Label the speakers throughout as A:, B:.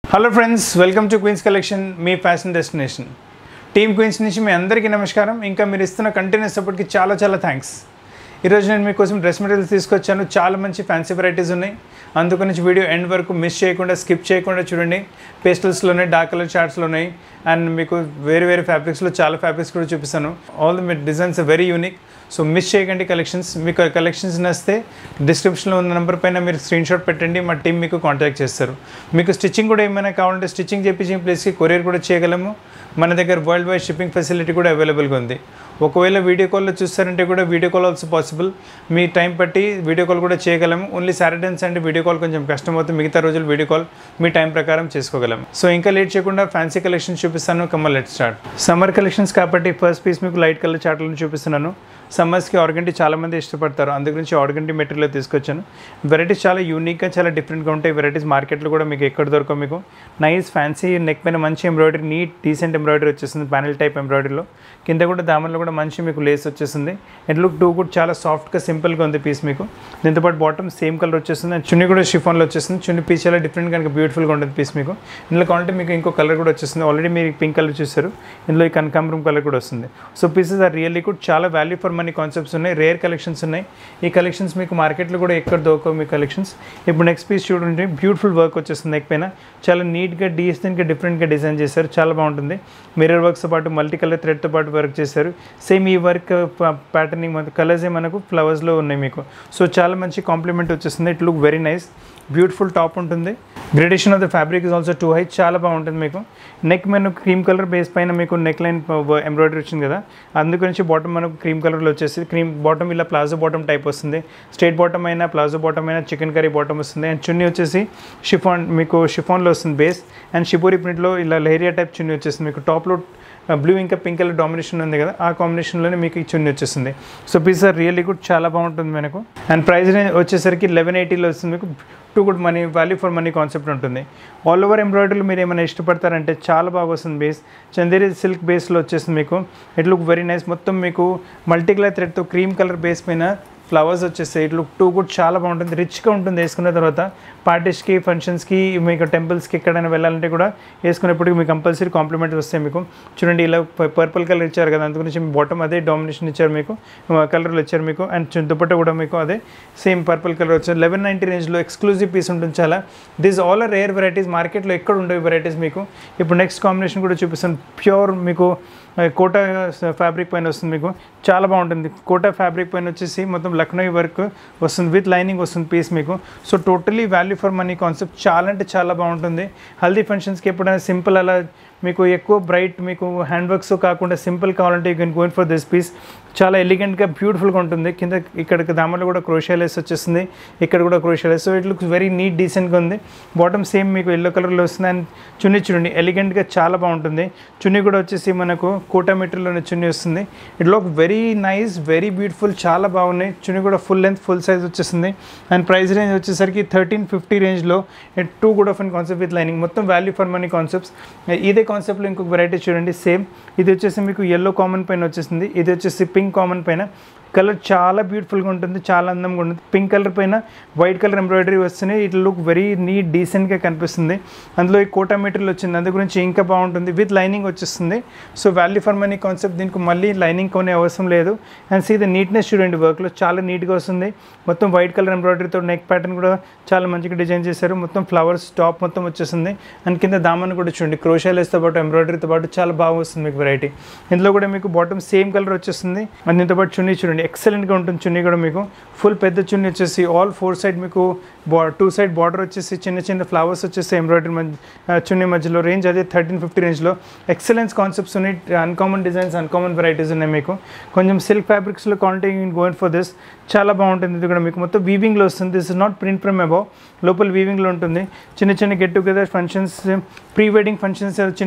A: hello friends welcome to Queens collection మీ fashion destination team Queens నుంచి మీ అందరికీ నమస్కారం ఇంకా మీరు ఇస్తున్న కంటిన్యూస్ సపోర్ట్కి చాలా చాలా థ్యాంక్స్ ఈరోజు నేను మీకోసం డ్రెస్ మెటీరియల్స్ తీసుకొచ్చాను చాలా మంచి ఫ్యాన్సీ వెరైటీస్ ఉన్నాయి అందుకని వీడియో ఎండ్ వరకు మిస్ చేయకుండా స్కిప్ చేయకుండా చూడండి పేస్టల్స్లో ఉన్నాయి డార్క్ కలర్ చార్ట్స్లో ఉన్నాయి అండ్ మీకు వేరే వేరే ఫ్యాబ్రిక్స్లో చాలా ఫ్యాబ్రిక్స్ కూడా చూపిస్తాను all the designs very unique so miss చేయకండి కలెక్షన్స్ మీకు కలెక్షన్స్ నస్తే డిస్క్రిప్షన్లో ఉన్న నెంబర్ పైన మీరు స్క్రీన్ షాట్ పెట్టండి మా టీం మీకు కాంటాక్ట్ చేస్తారు మీకు స్టిచ్చింగ్ కూడా ఏమైనా కావాలంటే స్టిచ్చింగ్ చేయించిన ప్లేస్కి కొరియర్ కూడా చేయగలము మన దగ్గర వరల్డ్ వైడ్ షిప్పింగ్ ఫెసిలిటీ కూడా అవైలబుల్గా ఉంది ఒకవేళ వీడియో కాల్లో చూస్తారంటే కూడా వీడియో కాల్ ఆల్సో పాసిబుల్ మీ టైం బట్టి వీడియో కాల్ కూడా చేయగలము only Saturday and Sunday video call కొంచెం కష్టం అవుతుంది మిగతా రోజులు వీడియో కాల్ మీ టైం ప్రకారం చేసుకోగలం సో ఇంకా లేట్ చేయకుండా ఫ్యాన్సీ కలెక్షన్స్ చూపిస్తాను కమ్మ లెట్ స్టార్ట్ సమ్మర్ కలెక్షన్స్ కాబట్టి ఫస్ట్ పీస్ మీకు లైట్ కలర్ చాట్లను చూపిస్తున్నాను సమ్మర్స్కి ఆర్గంటి చాలామంది ఇష్టపడతారు అందు గురించి ఆర్గంటి మెటీరియల్ తీసుకొచ్చాను వెరైటీస్ చాలా యూనిక్గా చాలా డిఫరెంట్గా ఉంటాయి వెరైటీస్ మార్కెట్లో కూడా మీకు ఎక్కడ దొరకవు మీకు నైస్ ఫ్యాన్సీ నెక్ పైన మంచి ఎంబ్రాయిడరీ నీట్ డీసెంట్ ఎంబ్రాయిడరీ వచ్చేస్తుంది ప్యానల్ టైప్ ఎంబ్రాయిడరీలో కింద కూడా దామన్లో కూడా మంచి మీకు లేస్ వచ్చేస్తుంది ఇట్ లుక్ టూ కూడా చాలా సాఫ్ట్గా సింపుల్గా ఉంది పీస్ మీకు దీంతో పాటు బాటమ్ సేమ్ కలర్ వచ్చేస్తుంది అండ్ చున్నీ కూడా షిఫాన్లో వచ్చేస్తుంది చున్నీ పీస్ చాలా డిఫరెంట్ కనుక బ్యూటిఫుల్గా ఉంటుంది పీస్ మీకు ఇందులో కావాలంటే మీకు ఇంకో కలర్ కూడా వచ్చేస్తుంది ఆల్రెడీ మీరు పింక్ కలర్ చూసారు ఇందులో ఈ కనకాంబరం కలర్ కూడా వస్తుంది సో పీసెస్ ఆర్ రియల్లీ కూడా చాలా వాల్యూ ఫర్ మనీ కాన్సెప్ట్స్ ఉన్నాయి రేర్ కలెక్షన్స్ ఉన్నాయి ఈ కలెక్షన్స్ మీకు మార్కెట్లో కూడా ఎక్కడ దొరకవు మీ కలెక్షన్స్ ఇప్పుడు నెక్స్ట్ పీస్ చూడండి బ్యూటిఫుల్ వర్క్ వచ్చేస్తుంది నెక్ పైన చాలా నీట్గా డీసెంట్గా డిఫరెంట్గా డిజైన్ చేశారు చాలా బాగుంటుంది మిర్రర్ వర్క్స్తో పాటు మల్టీ కలర్ థ్రెడ్తో పాటు వర్క్ చేశారు సేమ్ ఈ వర్క్ ప్యాటర్నింగ్ మన కలర్సే మనకు ఫ్లవర్స్లో ఉన్నాయి మీకు సో చాలా మంచి కాంప్లిమెంట్ వచ్చేస్తుంది it look very nice beautiful top ఉంటుంది gradation of the fabric is also too high చాలా బాగుంటుంది మీకు నెక్ మనకు క్రీమ్ కలర్ బేస్ పైన మీకు నెక్ లైన్ ఎంబ్రాయిడరీ వచ్చింది కదా అందుగురించి బాటమ్ మనకు క్రీమ్ కలర్లో వచ్చేసి క్రీమ్ బాటమ్ ఇలా ప్లాజో బాటమ్ టైప్ వస్తుంది స్ట్రేట్ బాటమ్ అయినా ప్లాజో బాటమ్ అయినా చికెన్ కర్రీ బాటమ్ వస్తుంది అండ్ చున్నీ వచ్చేసి షిఫాన్ మీకు షిఫాన్లో వస్తుంది బేస్ అండ్ షిబోరి ప్రింట్లో ఇలా లెహరియా టైప్ చున్నీ వచ్చేస్తుంది మీకు టాప్లో బ్లూ ఇంకా పింక్ కలర్ డామినేషన్ ఉంది కదా ఆ కాంబినేషన్లోనే మీకు ఈ చున్నీ వచ్చేస్తుంది so piece are really good చాలా బాగుంటుంది మనకు అండ్ ప్రైస్ రేంజ్ వచ్చేసరికి లెవెన్ ఎయిటీలో వస్తుంది మీకు too good money value for money concept ఉంటుంది ఆల్ ఓవర్ ఎంబ్రాయిడరీలు మీరు ఏమైనా ఇష్టపడతారంటే చాలా బాగా వస్తుంది బేస్ చందేరి సిల్క్ బేస్లో వచ్చేస్తుంది మీకు ఇట్ లుక్ వెరీ నైస్ మొత్తం మీకు మల్టీ కలర్ థ్రెడ్తో క్రీమ్ కలర్ బేస్ పైన ఫ్లవర్స్ వచ్చేస్తాయి ఇట్ లుక్ టూ కూడా చాలా బాగుంటుంది రిచ్గా ఉంటుంది వేసుకున్న తర్వాత పార్టీస్కి ఫంక్షన్స్కి మీకు టెంపుల్స్కి ఎక్కడైనా వెళ్ళాలంటే కూడా వేసుకునేప్పటికి మీకు కంపల్సరీ కాంప్లిమెంట్ వస్తాయి మీకు చూడండి ఇలా పర్పుల్ కలర్ ఇచ్చారు కదా అందుగురించి మీ బాటమ్ అదే డామినేషన్ ఇచ్చారు మీకు కలర్లు ఇచ్చారు మీకు అండ్ దుపట్ట కూడా మీకు అదే సేమ్ పర్పుల్ కలర్ వచ్చారు లెవెన్ నైంటీ రేంజ్లో ఎక్స్క్లూజివ్ పీస్ ఉంటుంది చాలా this all are rare varieties మార్కెట్లో ఎక్కడ ఉండవు వెరైటీస్ మీకు ఇప్పుడు నెక్స్ట్ కాంబినేషన్ కూడా చూపిస్తాను ప్యూర్ మీకు కోటా ఫ్యాబ్రిక్ పైన వస్తుంది మీకు చాలా బాగుంటుంది కోటా ఫ్యాబ్రిక్ పైన వచ్చేసి మొత్తం లక్నో వర్క్ వస్తుంది విత్ లైనింగ్ వస్తుంది పీస్ మీకు so totally value for money concept చాలా అంటే చాలా బాగుంటుంది హల్దీ ఫంక్షన్స్కి ఎప్పుడైనా సింపుల్ అలా మీకు ఎక్కువ బ్రైట్ మీకు హ్యాండ్ వర్క్స్ కాకుండా సింపుల్ కావాలంటే you can going for this piece చాలా ఎలిగెంట్గా బ్యూటిఫుల్గా ఉంటుంది కింద ఇక్కడ దామలో కూడా క్రోషియాలెస్ వచ్చేస్తుంది ఇక్కడ కూడా crochet lace so it looks very neat డీసెంట్గా ఉంది బాటమ్ సేమ్ మీకు ఎల్లో కలర్లో వస్తుంది అండ్ చున్నీ చూడండి ఎలిగెంట్గా చాలా బాగుంటుంది చున్నీ కూడా వచ్చేసి మనకు కోటా మెటీరియల్లోనే చున్నీ వస్తుంది it look very nice very beautiful చాలా బాగున్నాయి చున్నీ కూడా ఫుల్ లెంత్ ఫుల్ సైజ్ వచ్చేస్తుంది అండ్ ప్రైస్ రేంజ్ వచ్చేసరికి థర్టీన్ ఫిఫ్టీ రేంజ్లో too good of and concept with lining మొత్తం వాల్యూ ఫర్ మనీ కాన్సెప్ట్స్ ఇదే కాన్సెప్ట్లో ఇంకొక వెరైటీ చూడండి సేమ్ ఇది వచ్చేసి మీకు ఎల్లో కామన్ పైన వచ్చేసింది ఇది వచ్చేసి పింక్ కామన్ పైన కలర్ చాలా బ్యూటిఫుల్గా ఉంటుంది చాలా అందంగా ఉంటుంది పింక్ కలర్ పైన వైట్ కలర్ ఎంబ్రాయిడరీ వస్తున్నాయి ఇట్ లుక్ వెరీ నీట్ డీసెంట్గా కనిపిస్తుంది అందులో ఈ కోటా మెటీరియల్ వచ్చింది అందు గురించి ఇంకా బాగుంటుంది విత్ లైనింగ్ వచ్చేస్తుంది so value for money concept దీనికి మళ్ళీ లైనింగ్ కొనే అవసరం లేదు అండ్ సీ ద నీట్నెస్ చూడండి వర్క్లో చాలా నీట్గా వస్తుంది మొత్తం వైట్ కలర్ ఎంబ్రాయిడరీతో నెక్ ప్యాటర్న్ కూడా చాలా మంచిగా డిజైన్ చేశారు మొత్తం ఫ్లవర్స్ టాప్ మొత్తం వచ్చేస్తుంది అండ్ కింద దామన్ కూడా చూడండి క్రోషాలెస్తో పాటు ఎంబ్రాయిడరీతో పాటు చాలా బాగా వస్తుంది మీకు వెరైటీ ఇందులో కూడా మీకు బాటమ్ సేమ్ కలర్ వచ్చేస్తుంది అండ్ దీంతో పాటు చున్నీ చూడండి ఎక్సలెంట్గా ఉంటుంది చున్నీ కూడా మీకు ఫుల్ పెద్ద చున్నీ వచ్చేసి ఆల్ ఫోర్ సైడ్ మీకు బా టూ సైడ్ బార్డర్ వచ్చేసి చిన్న చిన్న ఫ్లవర్స్ వచ్చేసి ఎంబ్రాయిడరీ మధ్య చున్నీ మధ్యలో రేంజ్ అదే థర్టీన్ ఫిఫ్టీ రేంజ్లో ఎక్సలెన్స్ కాన్సెప్ట్స్ ఉన్నాయి అన్కామన్ డిజైన్స్ అన్కామన్ వెరైటీస్ ఉన్నాయి మీకు కొంచెం సిల్క్ ఫ్యాబ్రిక్స్లో క్వాలిటీ గోయిన్ ఫర్ దిస్ చాలా బాగుంటుంది ఇది కూడా మీకు మొత్తం వీవింగ్లో వస్తుంది this is not print from above లోపల వీవింగ్లో ఉంటుంది చిన్న చిన్న get together functions pre wedding functions చిన్న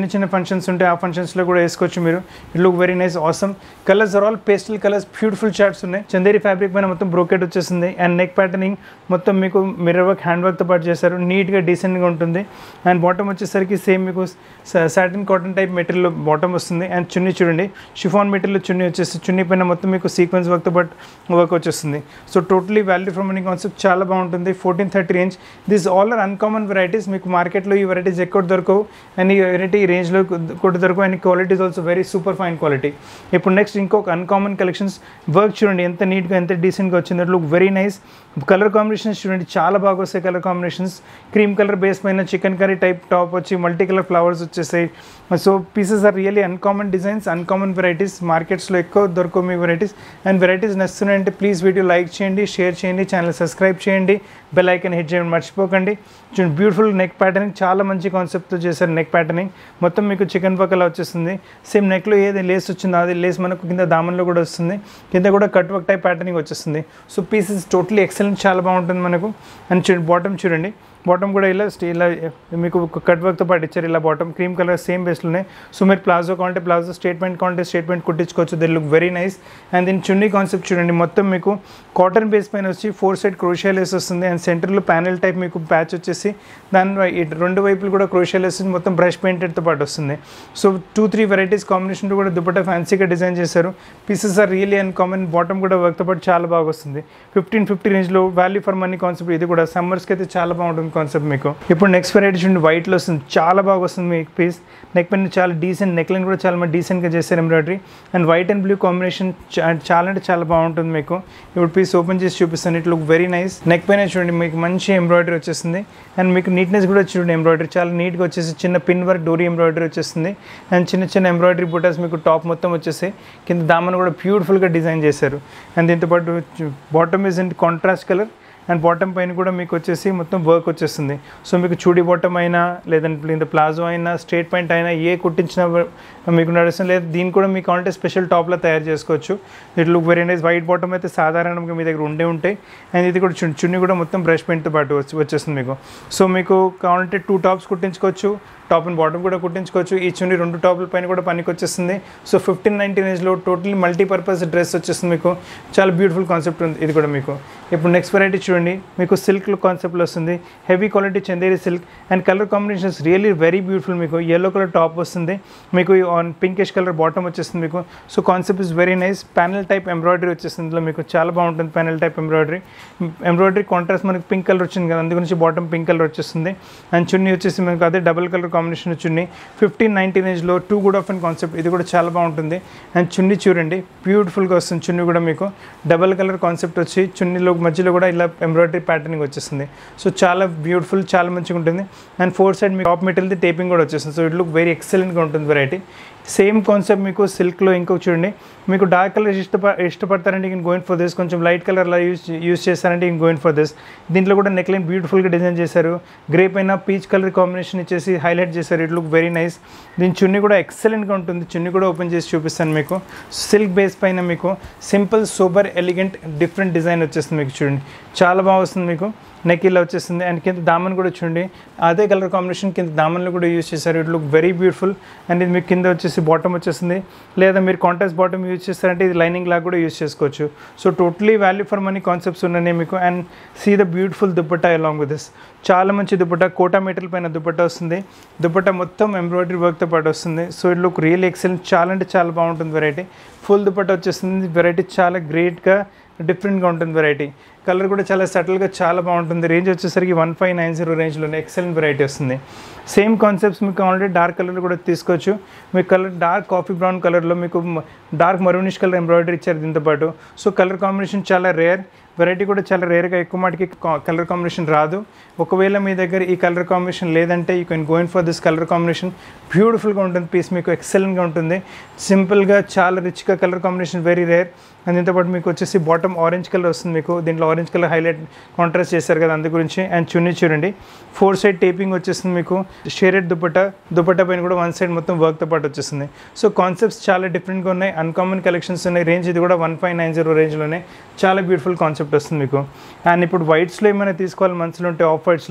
A: చిన్న చిన్న ఫంక్షన్స్ ఉంటే ఆ ఫంక్షన్స్లో కూడా వేసుకోవచ్చు మీరు it look very nice awesome colours are all pastel colours beautiful charts ఉన్నాయి చందేరి ఫ్యాబ్రిక్ పైన మొత్తం బ్రోకెట్ వచ్చేసింది అండ్ నెక్ ప్యాటర్నింగ్ మొత్తం మీకు మిర్రర్ వర్క్ హ్యాండ్ వర్క్తో పాటు చేశారు నీట్గా డీసెంట్గా ఉంటుంది అండ్ బాటమ్ వచ్చేసరికి సేమ్ మీకు satin cotton type material bottom వస్తుంది అండ్ చున్నీ చూడండి షిఫాన్ మెటీరియల్ చున్నీ వచ్చేసి చున్నీ పైన మొత్తం మీకు సీక్వెన్స్ వర్క్తో పాటు వర్క్ వచ్చేస్తుంది so totally value from money concept చాలా బాగుంటుంది fourteen thirty range this all are uncommon varieties మీకు మార్కెట్లో ఈ వెరైటీస్ ఎక్కువ దొరకవు అండ్ ఈ వెరైటీ ఈ రేంజ్లో కూడా దొరకవు and quality is also very super fine quality ఇప్పుడు నెక్స్ట్ ఇంకొక అన్కామన్ కలెక్షన్స్ వర్క్ చూడండి ఎంత నీట్గా ఎంత డీసెంట్గా వచ్చిందో look very nice colour combinations చూడండి చాలా బాగా వస్తాయి colour combinations cream colour base పైన చికెన్ కర్రీ టైప్ టాప్ వచ్చి మల్టీ కలర్ ఫ్లవర్స్ వచ్చేసాయి so pieces are really uncommon designs uncommon varieties మార్కెట్స్లో ఎక్కువ దొరకవు మీ వెరైటీస్ అండ్ వెరైటీస్ నచ్చుతున్నాయంటే ప్లీజ్ వీడియో లైక్ చేయండి షేర్ చేయండి ఛానల్ సబ్స్క్రైబ్ చేయండి బెల్ ఐకన్ హిట్ చేయడం మర్చిపోకండి చూడండి బ్యూటిఫుల్ నెక్ ప్యాటర్నింగ్ చాలా మంచి కాన్సెప్ట్తో చేశారు నెక్ ప్యాటర్నింగ్ మొత్తం మీకు చికెన్ పక్క అలా వచ్చేస్తుంది సేమ్ నెక్లో ఏది లేస్ వచ్చిందో అది లేస్ మనకు కింద దామన్లో కూడా వస్తుంది కింద కూడా కట్ వర్క్ టైప్ ప్యాటర్నింగ్ వచ్చేస్తుంది సో పీసెస్ టోటలీ ఎక్సలెంట్ చాలా బాగుంటుంది మనకు అండ్ చూడండి బాటమ్ చూడండి బాటమ్ కూడా ఇలా స్టే ఇలా మీకు కట్ వర్క్తో పాటు ఇచ్చారు ఇలా బాటమ్ క్రీమ్ కలర్ సేమ్ బేస్లోనే సో మీరు ప్లాజో కావాలంటే ప్లాజో స్టేట్మెంట్ కావాలంటే స్టేట్మెంట్ కుట్టించుకోవచ్చు they look very nice and దీని చున్నీ కాన్సెప్ట్ చూడండి మొత్తం మీకు కాటన్ బేస్ పైన వచ్చి ఫోర్ సైడ్ క్రోషియా లేస్ వస్తుంది అండ్ సెంటర్లో ప్యానెల్ టైప్ మీకు ప్యాచ్ వచ్చేసి దాని వై- ఇటు రెండు వైపులు కూడా క్రోషియా లేస్ మొత్తం బ్రష్ పెయింటెడ్తో పాటు వస్తుంది so two three varieties combination కూడా దుపట్టా ఫ్యాన్సీగా డిజైన్ చేశారు pieces are really uncommon bottom కూడా వర్క్తో పాటు చాలా బాగా వస్తుంది ఫిఫ్టీన్ ఫిఫ్టీ రేంజ్లో వాల్యూ ఫర్ మనీ కాన్సెప్ట్ ఇది కూడా సమ్మర్స్కి అయితే చాలా బాగుంటుంది కాన్సెప్ట్ మీకు ఇప్పుడు నెక్స్ట్ వెరైటీ చూడండి వైట్లో వస్తుంది చాలా బాగా వస్తుంది మీకు పీస్ నెక్ పైన చాలా డీసెంట్ నెక్ లైన్ కూడా చాలా మంది డీసెంట్గా చేశారు embroidery and white and blue combination చాలా అంటే చాలా బాగుంటుంది మీకు ఇప్పుడు పీస్ ఓపెన్ చేసి చూపిస్తాను it look very nice neck పైన చూడండి మీకు మంచి ఎంబ్రాయిడరీ వచ్చేస్తుంది అండ్ మీకు నీట్నెస్ కూడా చూడండి ఎంబ్రాయిడరీ చాలా నీట్గా వచ్చేసి చిన్న పిన్ వర్క్ డోరీ ఎంబ్రాయిడరీ వచ్చేస్తుంది అండ్ చిన్న చిన్న ఎంబ్రాయిడరీ బుటాస్ మీకు టాప్ మొత్తం వచ్చేసాయి కింద దామన్ కూడా బ్యూటిఫుల్గా డిజైన్ చేశారు అండ్ దీంతో పాటు bottom is in contrast colour and bottom పైన కూడా మీకు వచ్చేసి మొత్తం వర్క్ వచ్చేస్తుంది సో మీకు చూడి బాటమ్ అయినా లేదంటే ఇంత ప్లాజో అయినా స్ట్రేట్ పాయింట్ అయినా ఏ కుట్టించిన మీకు నడుస్తుంది లేదా దీన్ని కూడా మీకు కావాలంటే స్పెషల్ టాప్లో తయారు చేసుకోవచ్చు it look very nice white bottom అయితే సాధారణంగా మీ దగ్గర ఉండే ఉంటాయి అండ్ ఇది కూడా చున్ని చున్ని కూడా మొత్తం బ్రష్ పెయింట్తో పాటు వచ్చి వచ్చేస్తుంది మీకు సో మీకు కావాలంటే టూ టాప్స్ కుట్టించుకోవచ్చు టాప్ అండ్ బాటమ్ కూడా కుట్టించుకోవచ్చు ఈ చున్ని రెండు టాప్ల పైన కూడా పనికి వచ్చేస్తుంది సో ఫిఫ్టీన్ నైన్టీన్ రేంజ్లో టోటలీ మల్టీపర్పస్ డ్రెస్ వచ్చేస్తుంది మీకు చాలా బ్యూటిఫుల్ కాన్సెప్ట్ ఉంది ఇది కూడా మీకు ఇప్పుడు నెక్స్ట్ వెరైటీ చూడండి మీకు సిల్క్ కాన్సెప్ట్లో వస్తుంది heavy quality Chanderi silk and colour combinations really very beautiful మీకు ఎల్లో కలర్ టాప్ వస్తుంది మీకు ఆన్ పింకిష్ కలర్ బాటమ్ వచ్చేస్తుంది మీకు so concept is very nice panel type embroidery వచ్చేస్తుంది ఇందులో మీకు చాలా బాగుంటుంది panel type embroidery embroidery contrast మనకి పింక్ కలర్ వచ్చింది కదా అందుగురించి బాటమ్ పింక్ కలర్ వచ్చేస్తుంది అండ్ చున్నీ వచ్చేసి మనకు అదే double colour combination chunni fifteen nineteen ఏజ్లో too good of and concept ఇది కూడా చాలా బాగుంటుంది అండ్ చున్నీ చూడండి బ్యూటిఫుల్గా వస్తుంది చున్నీ కూడా మీకు డబల్ కలర్ కాన్సెప్ట్ వచ్చి చున్నీలో మధ్యలో కూడా ఇలా ఎంబ్రాయిడరీ ప్యాటర్నింగ్ వచ్చేస్తుంది సో చాలా బ్యూటిఫుల్ చాలా మంచిగా ఉంటుంది అండ్ ఫోర్ సైడ్ మీకు టాప్ మెటీరియల్ది టేపింగ్ కూడా వచ్చేస్తుంది సో ఇట్ లుక్ వెరీ ఎక్సలెంట్గా ఉంటుంది వెరైటీ సేమ్ కాన్సెప్ట్ మీకు సిల్క్లో ఇంకొక చూడండి మీకు డార్క్ కలర్ ఇష్టప ఇష్టపడతారంటే ఇంక గోయిన్ ఫర్ దిస్ కొంచెం లైట్ కలర్లా యూస్ యూస్ చేస్తారంటే ఇంక గోయిన్ ఫర్ దిస్ దీంట్లో కూడా నెక్ లైన్ బ్యూటిఫుల్గా డిజైన్ చేశారు గ్రే పైన పీచ్ కలర్ కాంబినేషన్ ఇచ్చేసి హైలైట్ చేశారు ఇట్ లుక్ వెరీ నైస్ దీని చున్నీ కూడా ఎక్సలెంట్గా ఉంటుంది చున్నీ కూడా ఓపెన్ చేసి చూపిస్తాను మీకు సిల్క్ బేస్ పైన మీకు simple super elegant different design వచ్చేస్తుంది మీకు చూడండి చాలా బాగా వస్తుంది మీకు నెక్ ఇలా వచ్చేస్తుంది అండ్ కింద దామన్ కూడా చూడండి అదే కలర్ కాంబినేషన్ కింద దామన్లో కూడా యూస్ చేశారు it look very beautiful and ఇది మీకు కింద వచ్చేసి బాటమ్ వచ్చేస్తుంది లేదా మీరు కాంటాక్ట్ బాటమ్ యూజ్ చేస్తారంటే ఇది లైనింగ్ లాగా కూడా యూజ్ చేసుకోవచ్చు so totally value for money concepts ఉన్నాయి మీకు and see the beautiful dupatta along with this చాలా మంచి దుపట్టా కోటా మెటీరియల్ పైన దుపట్టా వస్తుంది దుపట్టా మొత్తం ఎంబ్రాయిడరీ వర్క్తో పాటు వస్తుంది so it look real excellent చాలా అంటే చాలా బాగుంటుంది వెరైటీ ఫుల్ దుపట్టా వచ్చేస్తుంది వెరైటీ చాలా గ్రేట్గా డిఫరెంట్గా ఉంటుంది వెరైటీ కలర్ కూడా చాలా సటిల్గా చాలా బాగుంటుంది రేంజ్ వచ్చేసరికి వన్ ఫైవ్ నైన్ జీరో రేంజ్లోనే ఎక్సలెంట్ వెరైటీ వస్తుంది సేమ్ కాన్సెప్ట్స్ మీకు ఆల్రెడీ డార్క్ కలర్ కూడా తీసుకోవచ్చు మీకు కలర్ డార్క్ కాఫీ బ్రౌన్ కలర్లో మీకు డార్క్ మరూనిష్ కలర్ ఎంబ్రాయిడరీ ఇచ్చారు దీంతో పాటు సో కలర్ కాంబినేషన్ చాలా రేర్ వెరైటీ కూడా చాలా రేర్గా ఎక్కువ మాటికి కలర్ కాంబినేషన్ రాదు ఒకవేళ మీ దగ్గర ఈ కలర్ కాంబినేషన్ లేదంటే you can going for this colour combination బ్యూటిఫుల్గా ఉంటుంది పీస్ మీకు ఎక్సలెంట్గా ఉంటుంది సింపుల్గా చాలా రిచ్గా colour combination very rare and దీంతోపాటు మీకు వచ్చేసి బాటమ్ ఆరెంజ్ కలర్ వస్తుంది మీకు దీంట్లో ఆరెంజ్ కలర్ హైలైట్ కాంట్రాస్ట్ చేశారు కదా అందు గురించి అండ్ చున్నీ చూడండి ఫోర్ సైడ్ టేపింగ్ వచ్చేస్తుంది మీకు షేరెడ్ దుపట్టా దుపట్టా పైన కూడా వన్ సైడ్ మొత్తం వర్క్తో పాటు వచ్చేస్తుంది సో కాన్సెప్ట్స్ చాలా డిఫరెంట్గా ఉన్నాయి అన్కామన్ కలెక్షన్స్ ఉన్నాయి రేంజ్ ఇది కూడా వన్ ఫైవ్ నైన్ జీరో రేంజ్లోనే చాలా బ్యూటిఫుల్ కాన్సెప్ట్ వస్తుంది మీకు అండ్ ఇప్పుడు వైట్స్లో ఏమైనా తీసుకోవాలి మనసులో ఉంటే ఆఫ్ వైట్స్లో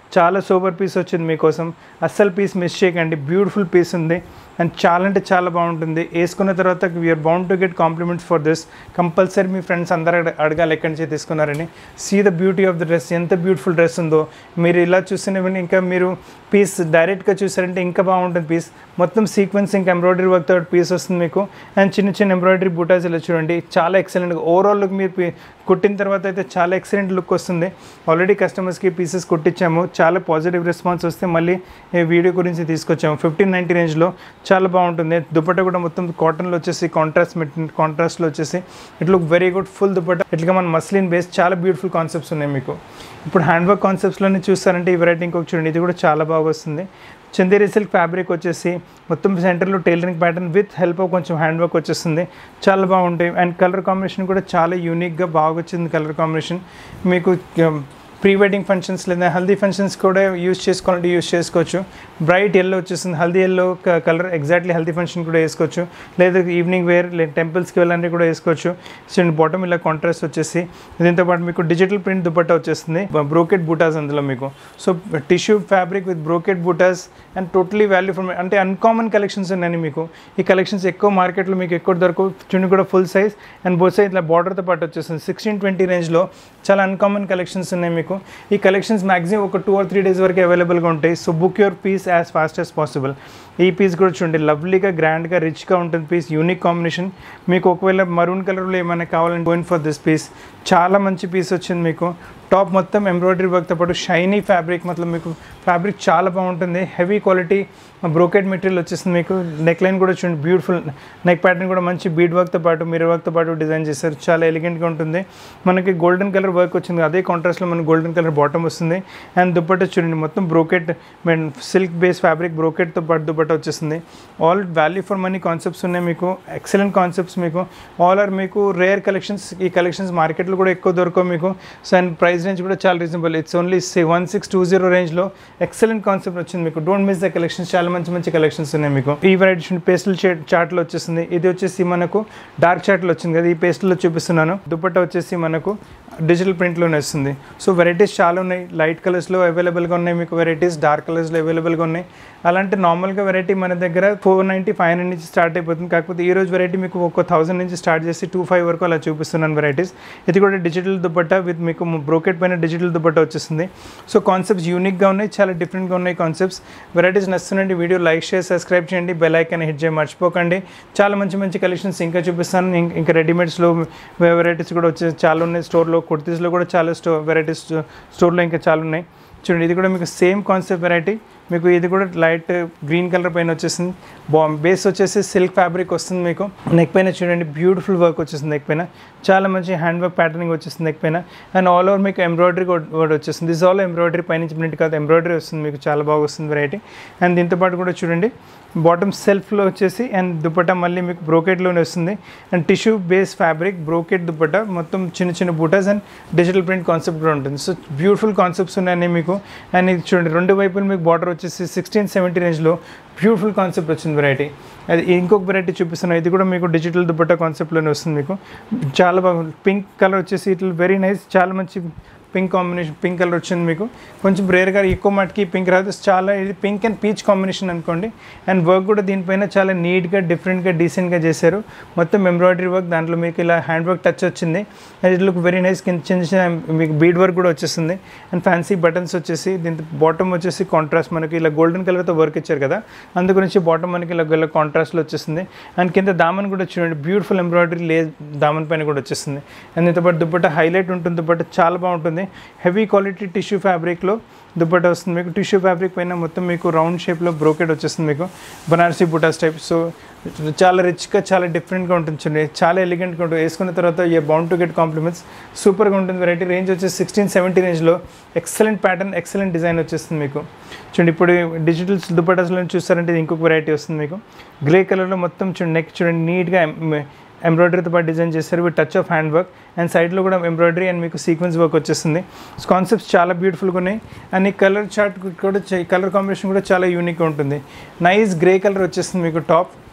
A: చాలా సూపర్ పీస్ వచ్చింది మీకోసం అస్సలు పీస్ మిస్ చేయకండి బ్యూటిఫుల్ పీస్ ఉంది అండ్ చాలా అంటే చాలా బాగుంటుంది వేసుకున్న తర్వాత we are bound to get compliments for this compulsory మీ ఫ్రెండ్స్ అందరూ అడగ- అడగాలి ఎక్కడి నుంచి తీసుకున్నారని see the beauty of the dress ఎంత బ్యూటిఫుల్ డ్రెస్ ఉందో మీరు ఇలా చూసినవన్నీ ఇంకా మీరు పీస్ డైరెక్ట్గా చూసారంటే ఇంకా బాగుంటుంది పీస్ మొత్తం సీక్వెన్స్ ఇంకా ఎంబ్రాయిడరీ వర్క్ తోటి పీస్ వస్తుంది మీకు అండ్ చిన్న చిన్న ఎంబ్రాయిడరీ బూటాస్ ఇలా చూడండి చాలా ఎక్సలెంట్గా ఓవరాల్ లుక్ మీరు పీ- కుట్టిన తర్వాత అయితే చాలా ఎక్సలెంట్ లుక్ వస్తుంది ఆల్రెడీ కస్టమర్స్కి పీసెస్ కుట్టించాము చాలా పాజిటివ్ రెస్పాన్స్ వస్తే మళ్ళీ ఈ వీడియో గురించి తీసుకొచ్చాము ఫిఫ్టీన్ నైంటీ రేంజ్లో చాలా బాగుంటుంది దుపట్టా కూడా మొత్తం కాటన్లో వచ్చేసి కాంట్రాస్ట్ కాంట్రాస్ట్లో వచ్చేసి it look very good full dupatta ఇట్లా మన మస్లిన్ బేస్ చాలా బ్యూటిఫుల్ కాన్సెప్ట్స్ ఉన్నాయి మీకు ఇప్పుడు హ్యాండ్ వర్క్ కాన్సెప్ట్స్లోనే చూస్తారంటే ఈ వెరైటీ ఇంకొక చూడండి ఇది కూడా చాలా బాగా వస్తుంది చందేరి సిల్క్ ఫ్యాబ్రిక్ వచ్చేసి మొత్తం సెంటర్లో టైలరింగ్ ప్యాటర్న్ విత్ హెల్ప్ కొంచెం హ్యాండ్ వర్క్ వచ్చేస్తుంది చాలా బాగుంటాయి అండ్ కలర్ కాంబినేషన్ కూడా చాలా యూనిక్గా బాగా వచ్చింది కలర్ కాంబినేషన్ మీకు ప్రీ వెడ్డింగ్ ఫంక్షన్స్ లేదా హల్దీ ఫంక్షన్స్ కూడా యూస్ చేసుకోవాలంటే యూస్ చేసుకోవచ్చు బ్రైట్ ఎల్లో వచ్చేస్తుంది haldi yellow colour exactly haldi function కూడా వేసుకోవచ్చు లేదా ఈవినింగ్ వేర్ లేదా టెంపుల్స్కి వెళ్ళాలంటే కూడా వేసుకోవచ్చు సో బాటమ్ ఇలా కాంట్రాస్ట్ వచ్చేసి దీంతో పాటు మీకు డిజిటల్ ప్రింట్ దుపట్టా వచ్చేస్తుంది బ్రోకెట్ బూటాస్ అందులో మీకు so tissue fabric with brocade బూటాస్ అండ్ టోటలీ వాల్యూ ఫర్ అంటే అన్కామన్ కలెక్షన్స్ ఉన్నాయి మీకు ఈ కలెక్షన్స్ ఎక్కువ మార్కెట్లో మీకు ఎక్కువ దొరకవు చున్నీ కూడా full size and both size ఇట్లా బార్డర్తో పాటు వచ్చేస్తుంది సిక్స్టీన్ ట్వంటీ రేంజ్లో చాలా అన్కామన్ కలెక్షన్స్ ఉన్నాయి మీకు ఈ కలెక్షన్స్ మ్యాక్సిమం ఒక టూ ఆర్ త్రీ డేస్ వరకు అవైలబుల్గా ఉంటాయి so book your piece as fast as possible ఈ పీస్ కూడా చూడండి లవ్లీగా గ్రాండ్గా రిచ్గా ఉంటుంది పీస్ యూనిక్ కాంబినేషన్ మీకు ఒకవేళ మరూన్ కలర్లో ఏమైనా కావాలంటే గోయిన్ ఫర్ దిస్ పీస్ చాలా మంచి పీస్ వచ్చింది మీకు టాప్ మొత్తం ఎంబ్రాయిడరీ వర్క్తో పాటు షైనీ ఫ్యాబ్రిక్ మొత్తం మీకు ఫ్యాబ్రిక్ చాలా బాగుంటుంది హెవీ క్వాలిటీ బ్రోకెట్ మెటీరియల్ వచ్చేస్తుంది మీకు నెక్ లైన్ కూడా చూడండి బ్యూటిఫుల్ నెక్ ప్యాటర్న్ కూడా మంచి బీడ్ వర్క్తో పాటు మిర్రర్ వర్క్తో పాటు డిజైన్ చేశారు చాలా ఎలిగెంట్గా ఉంటుంది మనకి గోల్డెన్ కలర్ వర్క్ వచ్చింది అదే కాంట్రాస్ట్లో మనకి గోల్డెన్ కలర్ బాటమ్ వస్తుంది అండ్ దుప్పట్టా చూడండి మొత్తం brocade mean silk base fabric బ్రోకెట్తో పాటు దుప్పట్టా వచ్చేస్తుంది all value for money concepts ఉన్నాయి మీకు ఎక్సలెంట్ కాన్సెప్ట్స్ మీకు ఆల్ ఆర్ మీకు రేర్ కలెక్షన్స్ ఈ కలెక్షన్స్ మార్కెట్లో కూడా ఎక్కువ దొరకవు మీకు సో అండ్ ప్రైస్ రేంజ్ కూడా చాలా reasonable it's only one six two zero రేంజ్లో ఎక్సలెంట్ కాన్సెప్ట్ వచ్చింది మీకు డోంట్ మిస్ ద కలెక్షన్స్ చాలా మంచి మంచి కలెక్షన్స్ ఉన్నాయి మీకు ఈ వెరైటీ పేస్టల్ షేడ్ చార్ట్లో వచ్చేసింది ఇది వచ్చేసి మనకు డార్క్ చార్ట్లో వచ్చింది కదా ఈ పేస్టల్లో చూపిస్తున్నాను దుపట్టా వచ్చేసి మనకు డిజిటల్ ప్రింట్లోనే వస్తుంది సో వెరైటీస్ చాలా ఉన్నాయి లైట్ కలర్స్లో అవైలబుల్గా ఉన్నాయి మీకు వెరైటీస్ డార్క్ కలర్స్లో అవైలబుల్గా ఉన్నాయి అలాంటి నార్మల్గా వెరైటీ మన దగ్గర ఫోర్ నైంటీ ఫైవ్ హండ్రెడ్ నుంచి స్టార్ట్ అయిపోతుంది కాకపోతే ఈ రోజు వెరైటీ మీకు ఒక థౌసండ్ నుంచి స్టార్ట్ చేసి టూ ఫైవ్ వరకు అలా చూపిస్తున్నాను వెరైటీస్ ఇది కూడా డిజిటల్ దుపట్టా విత్ మీకు బ్రోకెట్ పైన డిజిటల్ దుపట్టా వచ్చేస్తుంది సో కాన్సెప్ట్స్ యూనిక్గా ఉన్నాయి చాలా డిఫరెంట్గా ఉన్నాయి కాన్సెప్ట్స్ వెరైటీస్ నచ్చుతుందండి వీడియో లైక్ షేర్ సబ్స్క్రైబ్ చేయండి బెల్ ఐకాన్ హిట్ చేయ మర్చిపోకండి చాలా మంచి మంచి కలెక్షన్స్ ఇంకా చూపిస్తాను ఇం- ఇంకా రెడీమేడ్స్లో వెరైటీస్ కూడా వచ్చే చాలా ఉన్నాయి స్టోర్లో కుర్తీస్లో కూడా చాలా స్టో వెరైటీస్ స్టోర్లో ఇంకా చాలా ఉన్నాయి చూడండి ఇది కూడా మీకు సేమ్ కాన్సెప్ట్ వెరైటీ మీకు ఇది కూడా లైట్ గ్రీన్ కలర్ పైన వచ్చేసింది బా బేస్ వచ్చేసి సిల్క్ ఫ్యాబ్రిక్ వస్తుంది మీకు నెక్ పైన చూడండి బ్యూటిఫుల్ వర్క్ వచ్చేసింది నెక్ పైన చాలా మంచి హ్యాండ్ వర్క్ ప్యాటర్నింగ్ వచ్చేస్తుంది నెక్ పైన అండ్ ఆల్ ఓవర్ మీకు ఎంబ్రాయిడరీ కూడా వచ్చేస్తుంది దిస్ ఆల్ ఎంబ్రాయిడరీ పైన ప్రింట్ కాదు ఎంబ్రాయిడరీ వస్తుంది మీకు చాలా బాగా వస్తుంది వెరైటీ అండ్ దీంతో పాటు కూడా చూడండి బాటమ్ సెల్ఫ్లో వచ్చేసి అండ్ దుపట్టా మళ్ళీ మీకు బ్రోకెట్లోనే వస్తుంది and tissue base fabric brocade dupatta మొత్తం చిన్న చిన్న బూటాస్ అండ్ డిజిటల్ ప్రింట్ కాన్సెప్ట్ కూడా ఉంటుంది సో బ్యూటిఫుల్ కాన్సెప్ట్స్ ఉన్నాయని మీకు అండ్ ఇది చూడండి రెండు వైపులు మీకు బార్డర్ వచ్చేసి సిక్స్టీన్ సెవెంటీ రేంజ్లో బ్యూటిఫుల్ కాన్సెప్ట్ వచ్చింది వెరైటీ అది ఇంకొక వెరైటీ చూపిస్తున్నాను ఇది కూడా మీకు డిజిటల్ దుపట్టా కాన్సెప్ట్లోనే వస్తుంది మీకు చాలా బాగుంది పింక్ కలర్ వచ్చేసి ఇట్లా వెరీ నైస్ చాలా మంచి పింక్ కాంబినేషన్ పింక్ కలర్ వచ్చింది మీకు కొంచెం రేర్గా ఎక్కువ మటుకి పింక్ రాదు చాలా ఇది పింక్ అండ్ పీచ్ కాంబినేషన్ అనుకోండి అండ్ వర్క్ కూడా దీనిపైన చాలా నీట్గా డిఫరెంట్గా డీసెంట్గా చేశారు మొత్తం ఎంబ్రాయిడరీ వర్క్ దాంట్లో మీకు ఇలా హ్యాండ్ వర్క్ టచ్ వచ్చింది and it look very nice కింద చిన్న చిన్న మీకు బీడ్ వర్క్ కూడా వచ్చేస్తుంది అండ్ ఫ్యాన్సీ బటన్స్ వచ్చేసి దీంతో బాటమ్ వచ్చేసి కాంట్రాస్ట్ మనకి ఇలా గోల్డెన్ కలర్తో వర్క్ ఇచ్చారు కదా అందు గురించి బాటమ్ మనకి ఇలా ఇలా కాంట్రాస్ట్లో వచ్చేస్తుంది అండ్ కింద దామన్ కూడా చూడండి బ్యూటిఫుల్ ఎంబ్రాయిడరీ లే దామన్ పైన కూడా వచ్చేస్తుంది అండ్ దీంతో పాటు దుపట్టా హైలైట్ ఉంటుంది దుపట్టా చాలా బాగుంటుంది హెవీ క్వాలిటీ టిష్యూ ఫ్యాబ్రిక్లో దుపట్టా వస్తుంది మీకు టిష్యూ ఫ్యాబ్రిక్ పైన మొత్తం మీకు రౌండ్ షేప్లో బ్రోకెట్ వచ్చేస్తుంది మీకు బనారసీ బుటాస్ టైప్ సో చాలా రిచ్గా చాలా డిఫరెంట్గా ఉంటుంది చూడండి చాలా ఎలిగెంట్గా ఉంటుంది వేసుకున్న తర్వాత a bound to get compliments సూపర్గా ఉంటుంది వెరైటీ రేంజ్ వచ్చేసి సిక్స్టీన్ సెవెంటీ రేంజ్లో ఎక్సలెంట్ ప్యాటర్న్ ఎక్సలెంట్ డిజైన్ వచ్చేస్తుంది మీకు చూడండి ఇప్పుడు డిజిటల్ దుపటాస్లో చూస్తారంటే ఇది ఇంకొక వెరైటీ వస్తుంది మీకు గ్రే కలర్లో మొత్తం చూడండి నెక్ చూడండి నీట్గా ఎంబ్రాయిడరీతో పాటు డిజైన్ చేస్తారు with touch of hand work and సైడ్లో కూడా ఎంబ్రాయిడరీ అండ్ మీకు సీక్వెన్స్ వర్క్ వచ్చేస్తుంది కాన్సెప్ట్స్ చాలా బ్యూటిఫుల్గా ఉన్నాయి అండ్ ఈ కలర్ చార్ట్ కూడా కలర్ కాంబినేషన్ కూడా చాలా యూనిక్గా ఉంటుంది నైస్ గ్రే కలర్ వచ్చేస్తుంది మీకు టాప్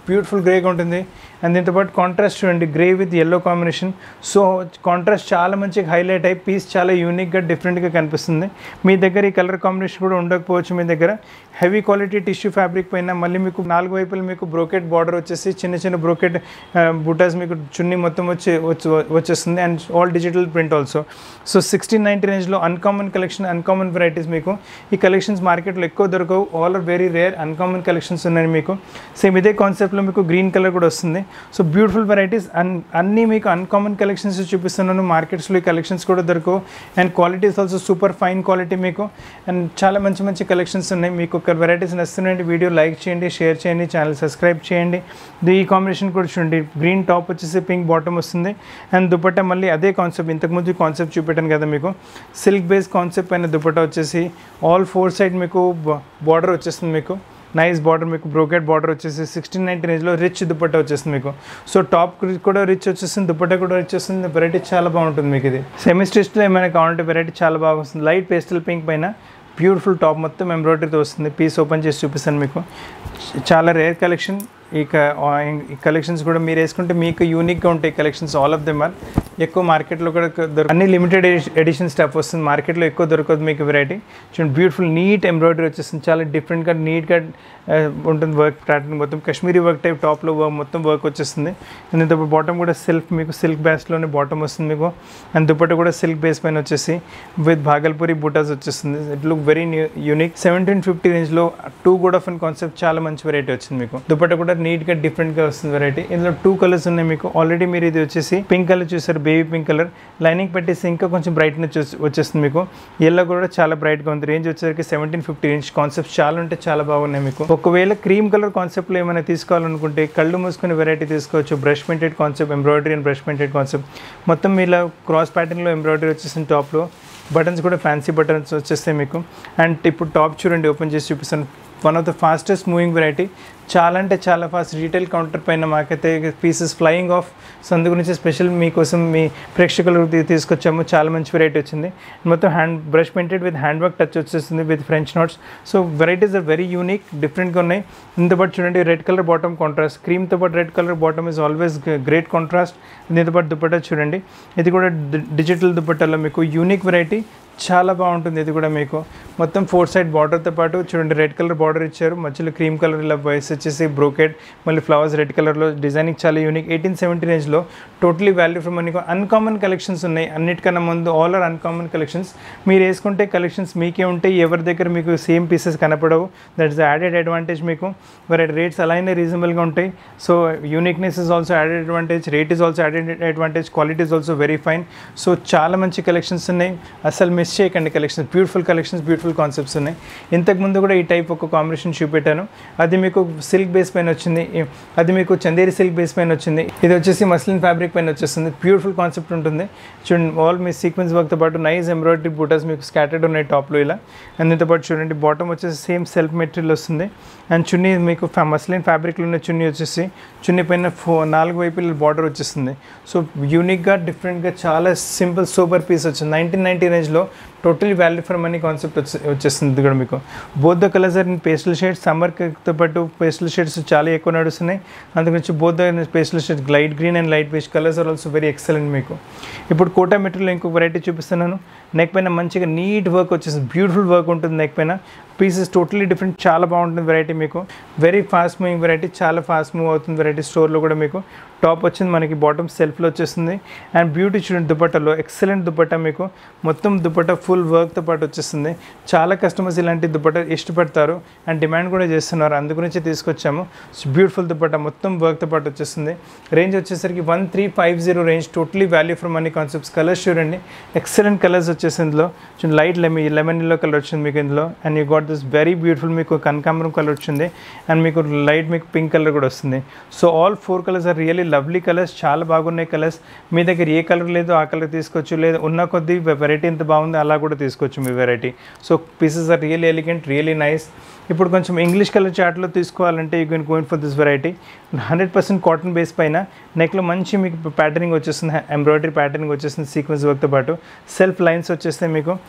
A: బ్యూటిఫుల్ గ్రేగా ఉంటుంది అండ్ దీంతో పాటు కాంట్రాస్ట్ చూడండి grey with yellow combination so contrast చాలా మంచిగా హైలైట్ అయ్యి పీస్ చాలా యూనిక్గా డిఫరెంట్గా కనిపిస్తుంది మీ దగ్గర ఈ కలర్ కాంబినేషన్ కూడా ఉండకపోవచ్చు మీ దగ్గర హెవీ క్వాలిటీ టిష్యూ ఫ్యాబ్రిక్ పైన మళ్ళీ మీకు నాలుగు వైపులు మీకు బ్రోకెట్ బార్డర్ వచ్చేసి చిన్న చిన్న బ్రోకెట్ బుటాస్ మీకు చున్నీ మొత్తం వచ్చి వచ్చి వచ్చేస్తుంది and all digital print also so sixteen ninety రేంజ్లో అన్కామన్ కలెక్షన్ అన్కామన్ వెరైటీస్ మీకు ఈ కలెక్షన్స్ మార్కెట్లో ఎక్కువ దొరకవు all are very rare uncommon collections ఉన్నాయి మీకు సేమ్ ఇదే కాన్సెప్ట్లో మీకు గ్రీన్ కలర్ కూడా వస్తుంది సో బ్యూటిఫుల్ వెరైటీస్ అన్ అన్నీ మీకు అన్కామన్ కలెక్షన్స్ చూపిస్తున్నాను మార్కెట్స్లో ఈ కలెక్షన్స్ కూడా దొరకవు and qualities also super fine quality మీకు అండ్ చాలా మంచి మంచి కలెక్షన్స్ ఉన్నాయి మీకు ఒక వెరైటీస్ నచ్చుతున్నాయండి వీడియో లైక్ చేయండి షేర్ చేయండి ఛానల్ సబ్స్క్రైబ్ చేయండి ఇది ఈ కాంబినేషన్ కూడా చూడండి గ్రీన్ టాప్ వచ్చేసి పింక్ బాటమ్ వస్తుంది అండ్ దుపట్టా మళ్ళీ అదే కాన్సెప్ట్ ఇంతకుముందు కాన్సెప్ట్ చూపెట్టాను కదా మీకు సిల్క్ బేస్ కాన్సెప్ట్ పైన దుపట్టా వచ్చేసి ఆల్ ఫోర్ సైడ్ మీకు బార్డర్ వచ్చేస్తుంది మీకు నైస్ బార్డర్ మీకు బ్రోకెట్ బార్డర్ వచ్చేసి సిక్స్టీన్ నైన్టీ రేంజ్లో రిచ్ దుపట్టా వచ్చేస్తుంది మీకు సో టాప్ కూడా రిచ్ వచ్చేస్తుంది దుపట్టా కూడా రిచ్ వస్తుంది వెరైటీ చాలా బాగుంటుంది మీకు ఇది సెమీ స్టిచ్లో ఏమైనా కావాలంటే వెరైటీ చాలా బాగా వస్తుంది లైట్ పేస్టల్ పింక్ పైన బ్యూటిఫుల్ టాప్ మొత్తం ఎంబ్రాయిడరీతో వస్తుంది పీస్ ఓపెన్ చేసి చూపిస్తాను మీకు చాలా రేర్ కలెక్షన్ ఈ ఈ కలెక్షన్స్ కూడా మీరు వేసుకుంటే మీకు యూనిక్గా ఉంటాయి collections all of them are ఎక్కువ మార్కెట్లో కూడా దొరక అన్ని లిమిటెడ్ ఎడిషన్ స్టఫ్ వస్తుంది మార్కెట్లో ఎక్కువ దొరకదు మీకు వెరైటీ చూడండి బ్యూటిఫుల్ నీట్ ఎంబ్రాయిడరీ వచ్చేస్తుంది చాలా డిఫరెంట్గా నీట్గా ఉంటుంది వర్క్ ప్యాటర్న్ మొత్తం కాశ్మీరీ వర్క్ టైప్ టాప్లో మొత్తం వర్క్ వచ్చేస్తుంది అండ్ బాటమ్ కూడా సిల్క్ మీకు సిల్క్ బేస్లోనే బాటమ్ వస్తుంది మీకు అండ్ దుపట్ట కూడా సిల్క్ బేస్ పైన వచ్చేసి విత్ భాగల్పూరి బూటాస్ వచ్చేస్తుంది it look very unique seventeen fifty రేంజ్లో టూ కూడా ఆఫ్ కాన్సెప్ట్ చాలా మంచి వెరైటీ వచ్చింది మీకు దుపట్ట కూడా నీట్గా డిఫరెంట్గా వస్తుంది వెరైటీ ఇందులో టూ కలర్స్ ఉన్నాయి మీకు ఆల్రెడీ మీరు ఇది వచ్చేసి పింక్ కలర్ చూసారు బేబీ పింక్ కలర్ లైనింగ్ పెట్టేసి ఇంకా కొంచెం బ్రైట్నెస్ వచ్చేస్తుంది మీకు ఎల్లో కూడా చాలా బ్రైట్గా ఉంది రేంజ్ వచ్చేసరికి సెవెంటీన్ ఫిఫ్టీ రేంజ్ కాన్సెప్ట్స్ చాలా అంటే చాలా బాగున్నాయి మీకు ఒకవేళ క్రీమ్ కలర్ కాన్సెప్ట్లో ఏమైనా తీసుకోవాలనుకుంటే కళ్ళు మూసుకుని వెరైటీ తీసుకోవచ్చు brush painted concept embroidery and brush painted concept మొత్తం ఇలా క్రాస్ ప్యాటర్న్లో ఎంబ్రాయిడరీ వచ్చేసిన టాప్లో బటన్స్ కూడా ఫ్యాన్సీ బటన్స్ వచ్చేస్తాయి మీకు అండ్ ఇప్పుడు టాప్ చూడండి ఓపెన్ చేసి చూపిస్తాను one of the fastest moving variety చాలా అంటే చాలా ఫాస్ట్ రీటైల్ కౌంటర్ పైన మాకైతే పీసెస్ ఫ్లయింగ్ ఆఫ్ సో అందు గురించి స్పెషల్ మీకోసం మీ ప్రేక్షకులకు తీ- తీసుకొచ్చాము చాలా మంచి వెరైటీ వచ్చింది మొత్తం hand brush painted with hand work touch వచ్చేస్తుంది with French notes so varieties are very unique డిఫరెంట్గా ఉన్నాయి దీంతో పాటు చూడండి రెడ్ కలర్ బాటమ్ కాంట్రాస్ట్ క్రీమ్తో పాటు red colour bottom is always great contrast దీంతో పాటు దుపట్టా చూడండి ఇది కూడా డిజిటల్ దుపట్టాలో మీకు యూనిక్ వెరైటీ చాలా బాగుంటుంది ఇది కూడా మీకు మొత్తం ఫోర్ సైడ్ బార్డర్తో పాటు చూడండి రెడ్ కలర్ బార్డర్ ఇచ్చారు మధ్యలో క్రీమ్ కలర్ ఇలా వైస్ వచ్చేసి బ్రోకెట్ మళ్ళీ ఫ్లవర్స్ రెడ్ కలర్లో డిజైనింగ్ చాలా యూనిక్ ఎయిటీన్ సెవెంటీ రేంజ్లో టోటలీ వాల్యూ ఫ్రమ్ మనకు అన్కామన్ కలెక్షన్స్ ఉన్నాయి అన్నిటికన్నా ముందు ఆల్ ఆర్ అన్కామన్ కలెక్షన్స్ మీరు వేసుకుంటే కలెక్షన్స్ మీకే ఉంటాయి ఎవరి దగ్గర మీకు సేమ్ పీసెస్ కనపడవు దట్ ఇస్ యాడెడ్ అడ్వాంటేజ్ మీకు వెరైటీ రేట్స్ అలానే రీజనబుల్గా ఉంటాయి so uniqueness is also added advantage rate is also added advantage quality is also very fine so చాలా మంచి కలెక్షన్స్ ఉన్నాయి అసలు మిస్ చేయకండి collections beautiful collections beautiful concepts ఉన్నాయి ఇంతకు ముందు కూడా ఈ టైప్ ఒక కాంబినేషన్ చూపెట్టాను అది మీకు సిల్క్ బేస్ పైన వచ్చింది అది మీకు చందేరి సిల్క్ బేస్ పైన వచ్చింది ఇది వచ్చేసి మస్లిన్ ఫ్యాబ్రిక్ పైన వచ్చేస్తుంది బ్యూటిఫుల్ కాన్సెప్ట్ ఉంటుంది చూడండి ఆల్ మీ సీక్వెన్స్ వర్క్తో పాటు నైస్ ఎంబ్రాయిడరీ బూటాస్ మీకు స్కాటర్డ్ ఉన్నాయి టాప్లో ఇలా అండ్ దీంతో పాటు చూడండి బాటమ్ వచ్చేసి సేమ్ సెల్ఫ్ మెటీరియల్ వస్తుంది అండ్ చున్నీ మీకు ఫ్యా- మస్లిన్ ఫ్యాబ్రిక్లో ఉన్న చున్నీ వచ్చేసి చున్నీ పైన ఫో నాలుగు వైపుల బార్డర్ వచ్చేస్తుంది సో యూనిక్గా డిఫరెంట్గా చాలా సింపుల్ సూపర్ పీస్ వచ్చింది నైన్టీన్ నైన్టీ రేంజ్లో totally value for money concept వచ్చి వచ్చేస్తుంది ఇది కూడా మీకు both the colours are in pastel shades సమ్మర్తో పాటు పేస్టల్ షేడ్స్ చాలా ఎక్కువ నడుస్తున్నాయి అందుగురించి both the pastel shades light green and light paste colours are also very excellent మీకు ఇప్పుడు కోటా మెటీరియల్ ఇంకొక వెరైటీ చూపిస్తున్నాను నెక్ పైన మంచిగా నీట్ వర్క్ వచ్చేస్తుంది బ్యూటిఫుల్ వర్క్ ఉంటుంది నెక్ పైన పీసెస్ టోటలీ డిఫరెంట్ చాలా బాగుంటుంది వెరైటీ మీకు వెరీ ఫాస్ట్ మూవింగ్ వెరైటీ చాలా ఫాస్ట్ మూవ్ అవుతుంది వెరైటీ స్టోర్లో కూడా మీకు టాప్ వచ్చింది మనకి బాటమ్ సెల్ఫ్లో వచ్చేస్తుంది అండ్ బ్యూటీ చూడండి దుపట్టాలో ఎక్సలెంట్ దుపట్టా మీకు మొత్తం దుపట్టా ఫుల్ వర్క్తో పాటు వచ్చేస్తుంది చాలా కస్టమర్స్ ఇలాంటి దుపట్టా ఇష్టపడతారు అండ్ డిమాండ్ కూడా చేస్తున్నారు అందు గురించి తీసుకొచ్చాము బ్యూటిఫుల్ దుపట్టా మొత్తం వర్క్తో పాటు వచ్చేస్తుంది రేంజ్ వచ్చేసరికి one three five zero range totally value from money concepts colours చూడండి ఎక్సలెంట్ కలర్స్ వచ్చేసి ఇందులో చూడండి లైట్ లెమీ లెమన్ ఎల్లో కలర్ వచ్చింది మీకు ఇందులో and you got this very beautiful మీకు కనకాంబరం కలర్ వచ్చింది అండ్ మీకు లైట్ మీకు పింక్ కలర్ కూడా వస్తుంది so all four colours are really lovely colours చాలా బాగున్నాయి కలర్స్ మీ దగ్గర ఏ కలర్ లేదో ఆ కలర్ తీసుకోవచ్చు లేదా ఉన్న కొద్దీ వెరైటీ ఎంత బాగుంది అలా కూడా తీసుకోవచ్చు మీ variety so pieces are really elegant really nice ఇప్పుడు కొంచెం ఇంగ్లీష్ కలర్ చార్ట్లో తీసుకోవాలంటే you can going for this variety hundred percent cotton base పైన నెక్లో మంచి మీకు ప్యాటర్నింగ్ వచ్చేస్తుంది ఎంబ్రాయిడరీ ప్యాటర్నింగ్ వచ్చేస్తుంది సీక్వెన్స్ వర్క్తో పాటు సెల్ఫ్ లైన్స్ వచ్చేస్తాయి మీకు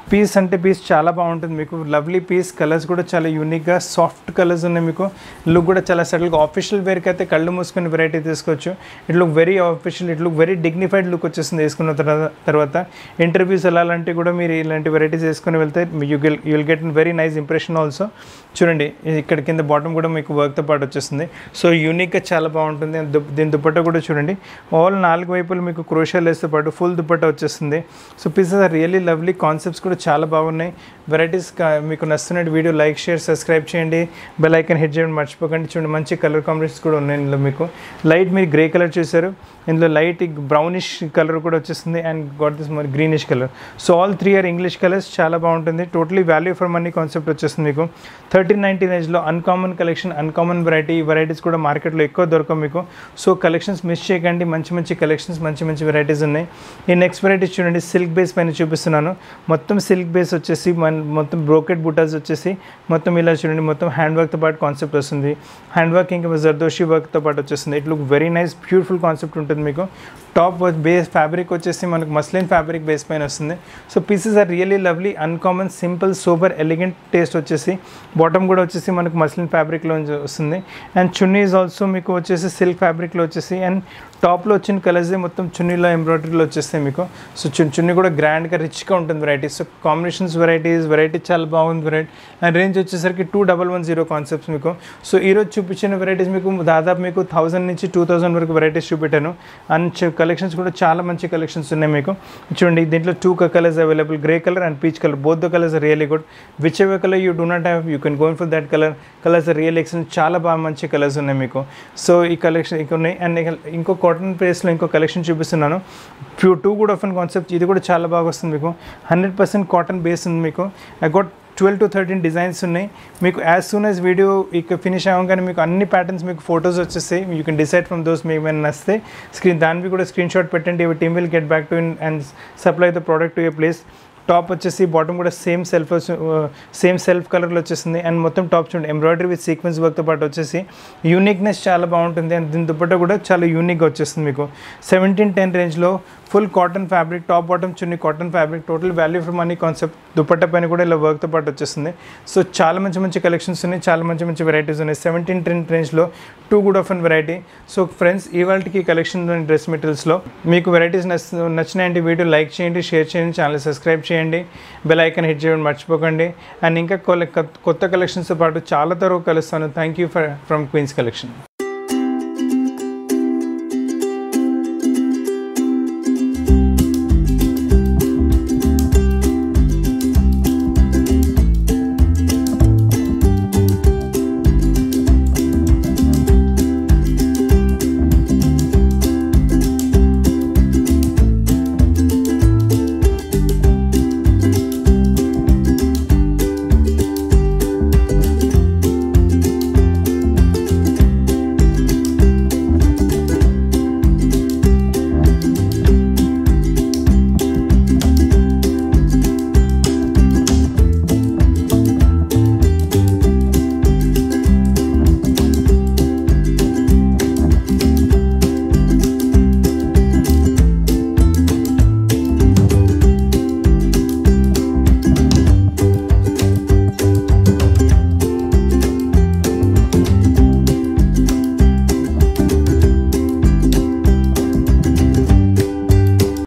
A: పీస్ అంటే పీస్ చాలా బాగుంటుంది మీకు లవ్లీ పీస్ కలర్స్ కూడా చాలా యూనిక్గా సాఫ్ట్ కలర్స్ ఉన్నాయి మీకు లుక్ కూడా చాలా సటిల్గా ఆఫీషియల్ వేర్కి అయితే కళ్ళు మూసుకుని వెరైటీ తీసుకోవచ్చు it look very official it look very dignified look వచ్చేస్తుంది వేసుకున్న తర్వా- తర్వాత ఇంటర్వ్యూస్ వెళ్ళాలంటే కూడా మీరు ఇలాంటి వెరైటీస్ వేసుకుని వెళ్తే you will you will get very nice impression also చూడండి ఇది ఇక్కడ కింద బాటమ్ కూడా మీకు వర్క్తో పాటు వచ్చేస్తుంది సో యూనిక్గా చాలా బాగుంటుంది And దుప్- దీని దుపట్టా కూడా చూడండి ఆల్ నాలుగు వైపులు మీకు క్రోషియా లేస్తో పాటు ఫుల్ దుపట్టా వచ్చేస్తుంది so pieces are really lovely concepts కూడా చాలా బాగున్నాయి వెరైటీస్ మీకు నచ్చుతున్న వీడియో లైక్ షేర్ సబ్స్క్రైబ్ చేయండి బెల్ ఐకన్ హిట్ చేయడం మర్చిపోకండి చూడండి మంచి కలర్ కాంబినేషన్స్ కూడా ఉన్నాయి ఇందులో మీకు లైట్ మీరు గ్రే కలర్ చూసారు ఇందులో లైట్ బ్రౌనిష్ కలర్ కూడా వచ్చేస్తుంది అండ్ గాట్ దిస్ మరి greenish colour so all three are English colours చాలా బాగుంటుంది totally value for money concept వచ్చేస్తుంది మీకు థర్టీన్ నైన్టీన్ ఏజ్లో uncommon collection uncommon variety varieties కూడా మార్కెట్లో ఎక్కువ దొరకవు మీకు సో కలెక్షన్స్ మిస్ చేయకండి మంచి మంచి కలెక్షన్స్ మంచి మంచి వెరైటీస్ ఉన్నాయి ఈ నెక్స్ట్ వెరైటీస్ చూడండి సిల్క్ బేస్ పైన చూపిస్తున్నాను మొత్తం సిల్క్ బేస్ వచ్చేసి మన మొత్తం బ్రోకెట్ బుటాస్ వచ్చేసి మొత్తం ఇలా చూడండి మొత్తం హ్యాండ్ వర్క్తో పాటు కాన్సెప్ట్ వస్తుంది హ్యాండ్ వర్క్ ఇంకా జర్దోషి వర్క్తో పాటు వచ్చేస్తుంది it look very nice beautiful concept ఉంటుంది మీకు టాప్ బేస్ ఫ్యాబ్రిక్ వచ్చేసి మనకు మస్లిన్ ఫ్యాబ్రిక్ బేస్ పైన వస్తుంది so pieces are really lovely uncommon simple super elegant taste వచ్చేసి బాటమ్ కూడా వచ్చేసి మనకు మస్లిన్ ఫ్యాబ్రిక్లో వస్తుంది అండ్ చున్నీ ఈజ్ ఆల్సో మీకు వచ్చేసి సిల్క్ ఫ్యాబ్రిక్లో వచ్చేసి అండ్ టాప్లో వచ్చిన కలర్స్ మొత్తం చున్నీలో ఎంబ్రాయిడరీలో వచ్చేస్తాయి మీకు సో చున్ చున్నీ కూడా గ్రాండ్గా రిచ్గా ఉంటుంది varieties so combinations varieties variety చాలా బాగుంది వెరైటీ అండ్ రేంజ్ వచ్చేసరికి two double one zero concepts మీకు సో ఈరోజు చూపించిన వెరైటీస్ మీకు దాదాపు మీకు థౌసండ్ నుంచి టూ థౌసండ్ వరకు వెరైటీస్ చూపెట్టాను అండ్ కలెక్షన్స్ కూడా చాలా మంచి కలెక్షన్స్ ఉన్నాయి మీకు చూడండి దీంట్లో two colours available grey colour and peach colour both the colours really good whichever colour you do not have you can gone for that colour colours real excellent చాలా బాగా మంచి కలర్స్ ఉన్నాయి మీకు so ఈ collection ఇంకా ఉన్నాయి and ఇంకో cotton ప్లేస్లో ఇంకో కలెక్షన్ చూపిస్తున్నాను few too good of concept ఇది కూడా చాలా బాగా వస్తుంది మీకు హండ్రెడ్ పర్సెంట్ కాటన్ బేస్ ఉంది మీకు I got twelve to thirteen designs ఉన్నాయి మీకు యాజ్ సూన్ యాజ్ వీడియో ఇక ఫినిష్ అవ్వగానే మీకు అన్ని ప్యాటర్న్స్ మీకు ఫొటోస్ వచ్చేస్తాయి you can decide from those మీకు ఏమైనా నచ్చితే స్క్రీన్ దానికి కూడా స్క్రీన్ షాట్ పెట్టండి your team will get back to in and supply the product to a place top వచ్చేసి బాటమ్ కూడా సేమ్ సెల్ఫ్ సేమ్ సెల్ఫ్ కలర్లో వచ్చేస్తుంది అండ్ మొత్తం టాప్ చూడండి ఎంబ్రాయిడరీ విత్ సీక్వెన్స్ వర్క్తో పాటు వచ్చేసి యూనిక్నెస్ చాలా బాగుంటుంది అండ్ దీని దుపట్టా కూడా చాలా యూనిక్గా వచ్చేస్తుంది మీకు సెవెంటీన్ టెన్ రేంజ్లో full cotton fabric top bottom chunni cotton fabric total value for money concept dupatta పైన కూడా ఇలా వర్క్తో పాటు వచ్చేస్తుంది సో చాలా మంచి మంచి కలెక్షన్స్ ఉన్నాయి చాలా మంచి మంచి వెరైటీస్ ఉన్నాయి సెవెంటీన్ టెన్ రేంజ్లో too good of an variety so friends ఇవాళకి కలెక్షన్ డ్రెస్ మెటీరియల్స్లో మీకు వెరైటీస్ నచ్చ నచ్చినాయంటే వీడియో లైక్ చేయండి షేర్ చేయండి ఛానల్ సబ్స్క్రైబ్ చేయండి బెల్ ఐకన్ హిట్ చేయడం మర్చిపోకండి అండ్ ఇంకా కొత్త కలెక్షన్స్తో పాటు చాలా తరగతి కలుస్తాను thank you for from Queens collection